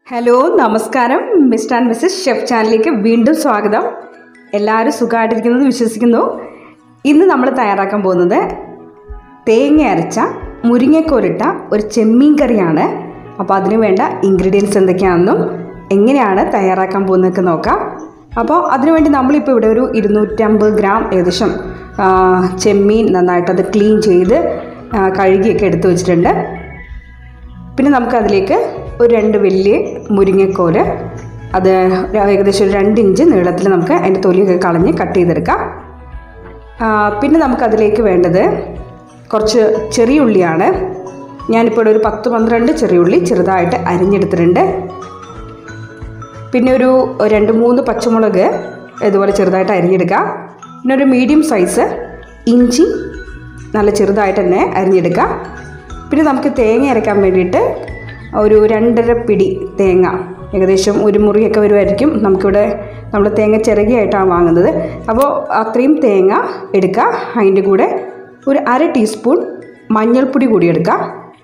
hello നമസ്കാരം mister and Mrs chef ചാനലിലേക്ക് വീണ്ടും സ്വാഗതം എല്ലാവരും സുഖമായിട്ടിരിക്കുന്നത് വിശ്വസിക്കുന്നു ഇന്ന് നമ്മൾ തയ്യാറാക്കാൻ പോകുന്നത് തേങ്ങ അരച്ച മുരിങ്ങക്കോലിട്ട ഒരു ചെമ്മീൻ കറിയാണ് അപ്പോൾ അതിന് വേണ്ട ഇൻഗ്രീഡിയൻസ് എന്തൊക്കെയാണെന്നും എങ്ങനെയാണ് തയ്യാറാക്കാൻ പോകുന്നതൊക്കെ നോക്കാം അപ്പോൾ അതിനുവേണ്ടി നമ്മളിപ്പോൾ ഇവിടെ ഒരു ഇരുന്നൂറ്റമ്പത് ഗ്രാം ഏകദേശം ആ, ചെമ്മീൻ നന്നായിട്ടത് ക്ലീൻ ചെയ്ത് ആ, കഴുകിയൊക്കെ എടുത്തു വെച്ചിട്ടുണ്ട് പിന്നെ നമുക്കതിലേക്ക് ഒരു രണ്ട് വലിയ മുരിങ്ങക്കോല് അത് ഒരു ഏകദേശം ഒരു രണ്ട് ഇഞ്ച് നീളത്തിൽ നമുക്ക് അതിൻ്റെ തൊലിയൊക്കെ കളഞ്ഞ് കട്ട് ചെയ്തെടുക്കാം ആ, പിന്നെ നമുക്കതിലേക്ക് വേണ്ടത് കുറച്ച് ചെറിയ ഉള്ളിയാണ് ഞാനിപ്പോൾ ഇവിടെ ഒരു പത്ത് പന്ത്രണ്ട് ചെറിയ ഉള്ളി ചെറുതായിട്ട് അരിഞ്ഞെടുത്തിട്ടുണ്ട് പിന്നെ ഒരു രണ്ട് മൂന്ന് പച്ചമുളക് ഇതുപോലെ ചെറുതായിട്ട് അരിഞ്ഞെടുക്കുക പിന്നെ ഒരു മീഡിയം സൈസ് ഇഞ്ചി നല്ല ചെറുതായിട്ട് തന്നെ അരിഞ്ഞെടുക്കുക പിന്നെ നമുക്ക് തേങ്ങ അരയ്ക്കാൻ വേണ്ടിയിട്ട് ഒരു രണ്ടര പിടി തേങ്ങ ഏകദേശം ഒരു മുറിയൊക്കെ വരുമായിരിക്കും നമുക്കിവിടെ നമ്മൾ തേങ്ങ ചിരകിയായിട്ടാണ് വാങ്ങുന്നത് അപ്പോൾ അത്രയും തേങ്ങ എടുക്കുക അതിൻ്റെ കൂടെ ഒരു അര ടീസ്പൂൺ മഞ്ഞൾപ്പൊടി കൂടി എടുക്കുക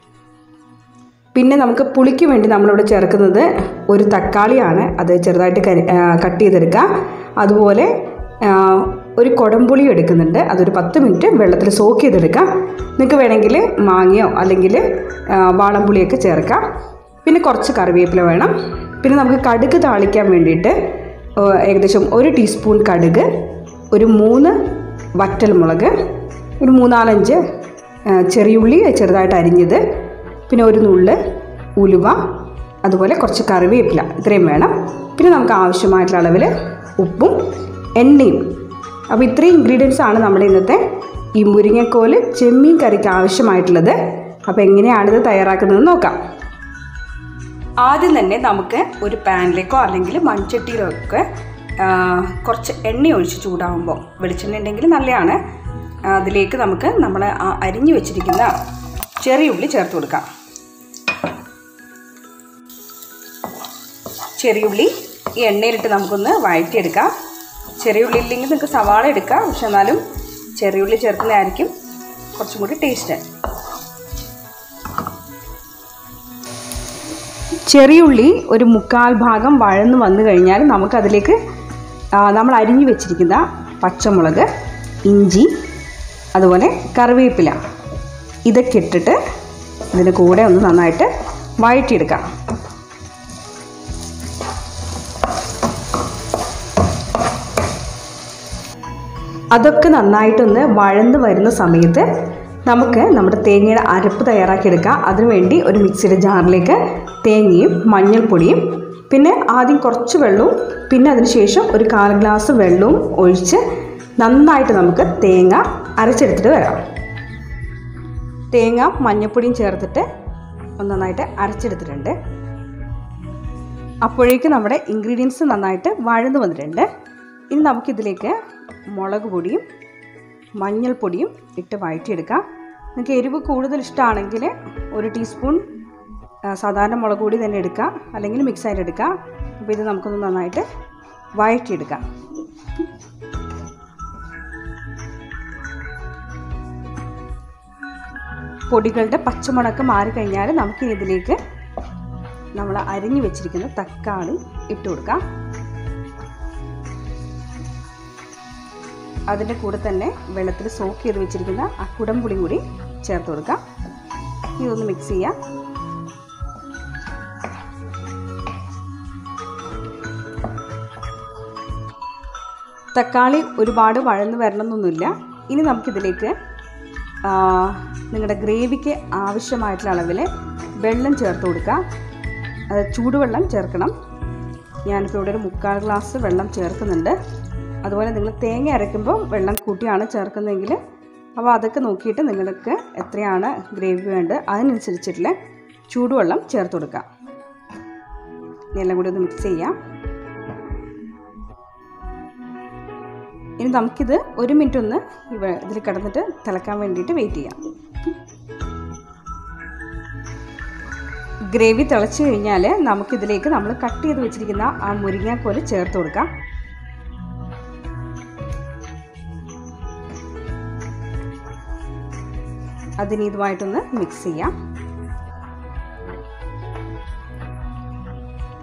പിന്നെ നമുക്ക് പുളിക്ക് വേണ്ടി നമ്മളിവിടെ ചേർക്കുന്നത് ഒരു തക്കാളിയാണ് അത് ചെറുതായിട്ട് കരി ആ, കട്ട് ചെയ്തെടുക്കുക അതുപോലെ ആ, ഒരു കുടംപുളി എടുക്കുന്നുണ്ട് അതൊരു പത്ത് മിനിറ്റ് വെള്ളത്തിൽ സോക്ക് ചെയ്തെടുക്കുക നിങ്ങൾക്ക് വേണമെങ്കിൽ മാങ്ങയോ അല്ലെങ്കിൽ ആ, വാളംപുളിയൊക്കെ ചേർക്കാം പിന്നെ കുറച്ച് കറിവേപ്പില വേണം പിന്നെ നമുക്ക് കടുക് താളിക്കാൻ വേണ്ടിയിട്ട് ആ, ഏകദേശം ഒരു ടീസ്പൂൺ കടുക് ഒരു മൂന്ന് വറ്റൽമുളക് ഒരു മൂന്നാലഞ്ച് ആ, ചെറിയുള്ളി ചെറുതായിട്ട് അരിഞ്ഞത് പിന്നെ ഒരു നുള്ള് ഉലുവ അതുപോലെ കുറച്ച് കറിവേപ്പില ഇത്രയും വേണം പിന്നെ നമുക്ക് ആവശ്യമായിട്ടുള്ള അളവിൽ ഉപ്പും എണ്ണയും അപ്പോൾ ഇത്രയും ഇൻഗ്രീഡിയൻസ് ആണ് നമ്മുടെ ഇന്നത്തെ ഈ മുരിങ്ങക്കോല് ചെമ്മീൻ കറിക്ക് ആവശ്യമായിട്ടുള്ളത് അപ്പോൾ എങ്ങനെയാണിത് തയ്യാറാക്കുന്നതെന്ന് നോക്കാം ആദ്യം തന്നെ നമുക്ക് ഒരു പാനിലേക്കോ അല്ലെങ്കിൽ മൺചട്ടിയിലോ ഒക്കെ ആ, കുറച്ച് എണ്ണ ഒഴിച്ച് ചൂടാകുമ്പോൾ വെളിച്ചെണ്ണ ഉണ്ടെങ്കിൽ നല്ലതാണ് അതിലേക്ക് നമുക്ക് നമ്മൾ ആ അരിഞ്ഞു വെച്ചിരിക്കുന്ന ചെറിയ ഉള്ളി ചേർത്ത് കൊടുക്കാം ചെറിയുള്ളി ഈ എണ്ണയിലിട്ട് നമുക്കൊന്ന് വഴറ്റിയെടുക്കാം ചെറിയുള്ളി ഇല്ലെങ്കിൽ നിങ്ങൾക്ക് സവാള എടുക്കാം പക്ഷെ എന്നാലും ചെറിയുള്ളി ചേർക്കുന്നതായിരിക്കും കുറച്ചും കൂടി ടേസ്റ്റ് ചെറിയുള്ളി ഒരു മുക്കാൽ ഭാഗം വഴന്ന് വന്നു കഴിഞ്ഞാൽ നമുക്കതിലേക്ക് ആ, നമ്മൾ അരിഞ്ഞു വെച്ചിരിക്കുന്ന പച്ചമുളക് ഇഞ്ചി അതുപോലെ കറിവേപ്പില ഇതൊക്കെ ഇട്ടിട്ട് ഇതിന് കൂടെ ഒന്ന് നന്നായിട്ട് വഴറ്റിയെടുക്കാം അതൊക്കെ നന്നായിട്ടൊന്ന് വഴന്ന് വരുന്ന സമയത്ത് നമുക്ക് നമ്മുടെ തേങ്ങയുടെ അരപ്പ് തയ്യാറാക്കിയെടുക്കാം അതിനുവേണ്ടി ഒരു മിക്സിയുടെ ജാറിലേക്ക് തേങ്ങയും മഞ്ഞൾപ്പൊടിയും പിന്നെ ആദ്യം കുറച്ച് വെള്ളവും പിന്നെ അതിന് ശേഷം ഒരു കാൽ ഗ്ലാസ് വെള്ളവും ഒഴിച്ച് നന്നായിട്ട് നമുക്ക് തേങ്ങ അരച്ചെടുത്തിട്ട് വരാം തേങ്ങ മഞ്ഞൾപ്പൊടിയും ചേർത്തിട്ട് ഒന്ന് നന്നായിട്ട് അരച്ചെടുത്തിട്ടുണ്ട് അപ്പോഴേക്ക് നമ്മുടെ ഇൻഗ്രീഡിയൻസ് നന്നായിട്ട് വഴന്നു വന്നിട്ടുണ്ട് ഇനി നമുക്കിതിലേക്ക് മുളക് പൊടിയും മഞ്ഞൾപ്പൊടിയും ഇട്ട് വഴറ്റിയെടുക്കാം നിങ്ങൾക്ക് എരിവ് കൂടുതൽ ഇഷ്ടമാണെങ്കിൽ ഒരു ടീസ്പൂൺ ആ, സാധാരണ മുളക് പൊടി തന്നെ എടുക്കാം അല്ലെങ്കിൽ മിക്സ് ആയിട്ട് എടുക്കാം അപ്പോൾ ഇത് നമുക്കൊന്ന് നന്നായിട്ട് വഴറ്റിയെടുക്കാം പൊടികളുടെ പച്ചമുളക് മാറിക്കഴിഞ്ഞാൽ നമുക്കിനി ഇതിലേക്ക് നമ്മൾ അരിഞ്ഞു വെച്ചിരിക്കുന്ന തക്കാളി ഇട്ട് കൊടുക്കാം അതിൻ്റെ കൂടെ തന്നെ വെള്ളത്തിൽ സോക്ക് ചെയ്ത് വെച്ചിരിക്കുന്ന ആ കുടംപുളി കൂടി ചേർത്ത് കൊടുക്കാം ഇതൊന്ന് മിക്സ് ചെയ്യാം തക്കാളി ഒരുപാട് വഴന്ന് വരണമെന്നൊന്നുമില്ല ഇനി നമുക്കിതിലേക്ക് ആ, നിങ്ങളുടെ ഗ്രേവിക്ക് ആവശ്യമായിട്ടുള്ള അളവിൽ വെള്ളം ചേർത്ത് കൊടുക്കുക അത് ചൂടുവെള്ളം ചേർക്കണം ഞാനിപ്പോൾ ഇവിടെ ഒരു മുക്കാൽ ഗ്ലാസ് വെള്ളം ചേർക്കുന്നുണ്ട് അതുപോലെ നിങ്ങൾ തേങ്ങ അരയ്ക്കുമ്പോൾ വെള്ളം കൂട്ടിയാണ് ചേർക്കുന്നതെങ്കിൽ അപ്പോൾ അതൊക്കെ നോക്കിയിട്ട് നിങ്ങൾക്ക് എത്രയാണ് ഗ്രേവി വേണ്ടത് അതിനനുസരിച്ചിട്ടുള്ള ചൂടുവെള്ളം ചേർത്ത് കൊടുക്കുക ഇനി എല്ലാം കൂടി ഒന്ന് മിക്സ് ചെയ്യാം ഇനി നമുക്കിത് ഒരു മിനിറ്റ് ഒന്ന് ഇവ ഇതിൽ കിടന്നിട്ട് തിളക്കാൻ വേണ്ടിയിട്ട് വെയിറ്റ് ചെയ്യാം ഗ്രേവി തിളച്ച് കഴിഞ്ഞാൽ നമുക്കിതിലേക്ക് നമ്മൾ കട്ട് ചെയ്ത് വെച്ചിരിക്കുന്ന ആ മുരിങ്ങാക്കോല് ചേർത്ത് കൊടുക്കാം അതിന് ഇതുമായിട്ടൊന്ന് മിക്സ് ചെയ്യാം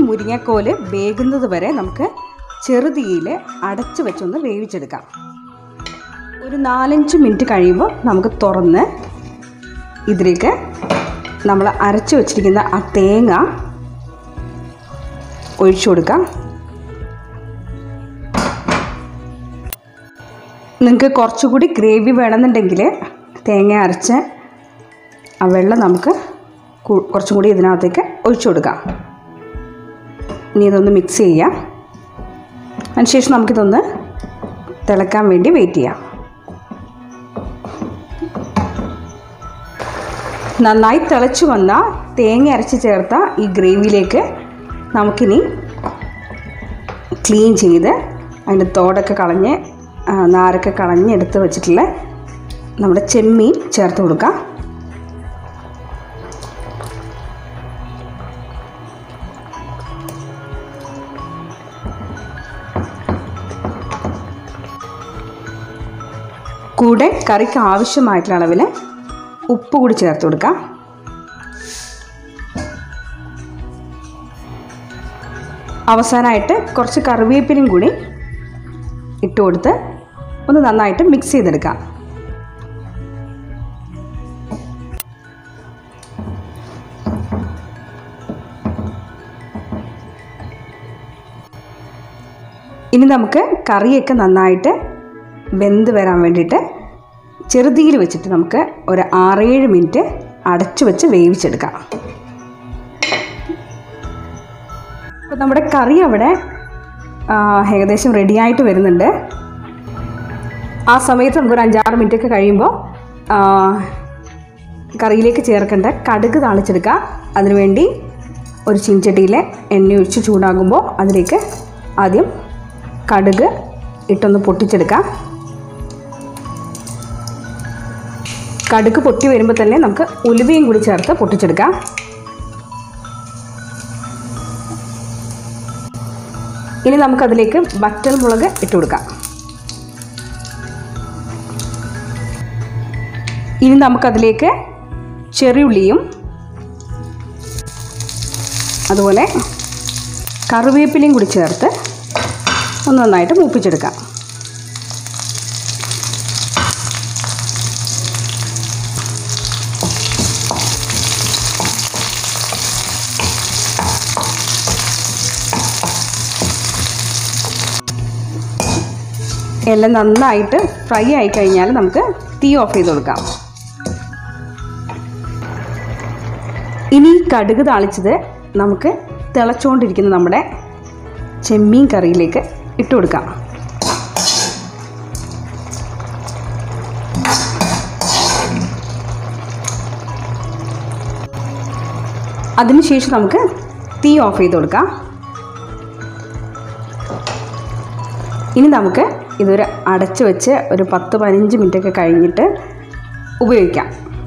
മുരിങ്ങക്കോല് വേകുന്നത് വരെ നമുക്ക് ചെറുതീയിൽ അടച്ച് വെച്ചൊന്ന് വേവിച്ചെടുക്കാം ഒരു നാലഞ്ച് മിനിറ്റ് കഴിയുമ്പോൾ നമുക്ക് തുറന്ന് ഇതിലേക്ക് നമ്മൾ അരച്ച് വെച്ചിരിക്കുന്ന ആ തേങ്ങ ഒഴിച്ചു കൊടുക്കാം നിങ്ങൾക്ക് കുറച്ചുകൂടി ഗ്രേവി വേണമെന്നുണ്ടെങ്കിൽ തേങ്ങ അരച്ച് ആ വെള്ളം നമുക്ക് കു- കുറച്ചും കൂടി ഇതിനകത്തേക്ക് ഒഴിച്ചു കൊടുക്കാം ഇനി ഇതൊന്ന് മിക്സ് ചെയ്യാം അതിനുശേഷം നമുക്കിതൊന്ന് തിളക്കാൻ വേണ്ടി വെയിറ്റ് ചെയ്യാം നന്നായി തിളച്ചു വന്ന തേങ്ങ അരച്ച് ചേർത്ത ഈ ഗ്രേവിയിലേക്ക് നമുക്കിനി ക്ലീൻ ചെയ്ത് അതിൻ്റെ തോടൊക്കെ കളഞ്ഞ് ആ, നാരൊക്കെ കളഞ്ഞ് എടുത്ത് വെച്ചിട്ടുള്ള നമ്മുടെ ചെമ്മീൻ ചേർത്ത് കൊടുക്കാം കൂടെ കറിക്ക് ആവശ്യമായിട്ടുള്ള അളവിൽ ഉപ്പ് കൂടി ചേർത്ത് കൊടുക്കാം അവസാനമായിട്ട് കുറച്ച് കറിവേപ്പിലും കൂടി ഇട്ട് കൊടുത്ത് ഒന്ന് നന്നായിട്ട് മിക്സ് ചെയ്തെടുക്കാം ഇനി നമുക്ക് കറിയൊക്കെ നന്നായിട്ട് വെന്ത് വരാൻ വേണ്ടിയിട്ട് ചെറുതീയിൽ വെച്ചിട്ട് നമുക്ക് ഒരു ആറേഴ് മിനിറ്റ് അടച്ചു വെച്ച് വേവിച്ചെടുക്കാം അപ്പോൾ നമ്മുടെ കറി അവിടെ ആ, ഏകദേശം റെഡിയായിട്ട് വരുന്നുണ്ട് ആ സമയത്ത് നമുക്കൊരു അഞ്ചാറ് മിനിറ്റ് ഒക്കെ കഴിയുമ്പോൾ ആ, കറിയിലേക്ക് ചേർക്കേണ്ട കടുക് താളിച്ചെടുക്കുക അതിനുവേണ്ടി ഒരു ചീൻചട്ടിയിൽ എണ്ണ ഒഴിച്ച് ചൂടാകുമ്പോൾ അതിലേക്ക് ആദ്യം കടുക് ഇട്ടൊന്ന് പൊട്ടിച്ചെടുക്കാം കടുക് പൊട്ടി വരുമ്പോൾ തന്നെ നമുക്ക് ഉലുവയും കൂടി ചേർത്ത് പൊട്ടിച്ചെടുക്കാം ഇനി നമുക്കതിലേക്ക് വറ്റൽ മുളക് ഇട്ട് കൊടുക്കാം ഇനി നമുക്കതിലേക്ക് ചെറിയുള്ളിയും അതുപോലെ കറിവേപ്പിലയും കൂടി ചേർത്ത് ഒന്ന് നന്നായിട്ട് മൂപ്പിച്ചെടുക്കാം എല്ലാം നന്നായിട്ട് ഫ്രൈ ആയി കഴിഞ്ഞാൽ നമുക്ക് തീ ഓഫ് ചെയ്ത് കൊടുക്കാം ഇനി ഈ കടുക് താളിച്ചത് നമുക്ക് തിളച്ചുകൊണ്ടിരിക്കുന്ന നമ്മുടെ ചെമ്മീൻ കറിയിലേക്ക് ഇട്ട് കൊടുക്കാം അതിനുശേഷം നമുക്ക് തീ ഓഫ് ചെയ്ത് കൊടുക്കാം ഇനി നമുക്ക് ഇതൊരു അടച്ച് വെച്ച് ഒരു പത്ത് പതിനഞ്ച് മിനിറ്റൊക്കെ കഴിഞ്ഞിട്ട് ഉപയോഗിക്കാം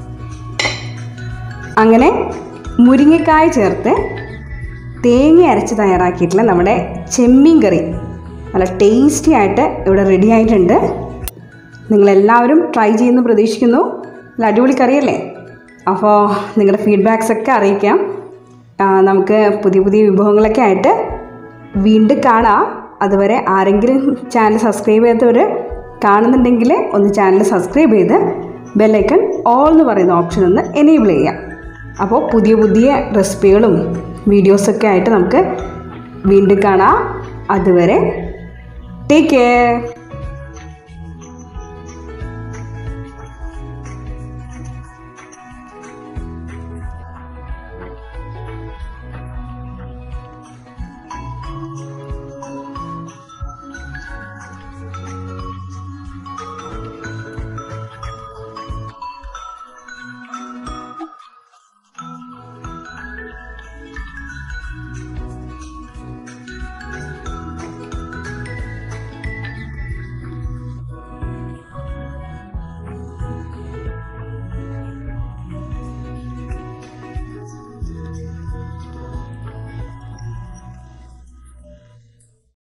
അങ്ങനെ മുരിങ്ങക്കായ ചേർത്ത് തേങ്ങ അരച്ച് തയ്യാറാക്കിയിട്ടുള്ള നമ്മുടെ ചെമ്മീൻ കറി നല്ല ടേസ്റ്റി ആയിട്ട് ഇവിടെ റെഡി ആയിട്ടുണ്ട് നിങ്ങളെല്ലാവരും ട്രൈ ചെയ്യുന്നു പ്രതീക്ഷിക്കുന്നു നല്ല അടിപൊളി കറിയല്ലേ അപ്പോൾ നിങ്ങളുടെ ഫീഡ്ബാക്സ് ഒക്കെ അറിയിക്കാം ആ, നമുക്ക് പുതിയ പുതിയ വിഭവങ്ങളൊക്കെ ആയിട്ട് വീണ്ടും കാണാം അതുവരെ ആരെങ്കിലും ചാനൽ സബ്സ്ക്രൈബ് ചെയ്യാത്തവർ കാണുന്നുണ്ടെങ്കിൽ ഒന്ന് ചാനൽ സബ്സ്ക്രൈബ് ചെയ്ത് ബെല്ലൈക്കൺ ഓൾ എന്ന് പറയുന്ന ഓപ്ഷൻ ഒന്ന് എനേബിൾ ചെയ്യാം അപ്പോൾ പുതിയ പുതിയ റെസിപ്പികളും വീഡിയോസൊക്കെ ആയിട്ട് നമുക്ക് വീണ്ടും കാണാം അതുവരെ ടേക്ക് കെയർ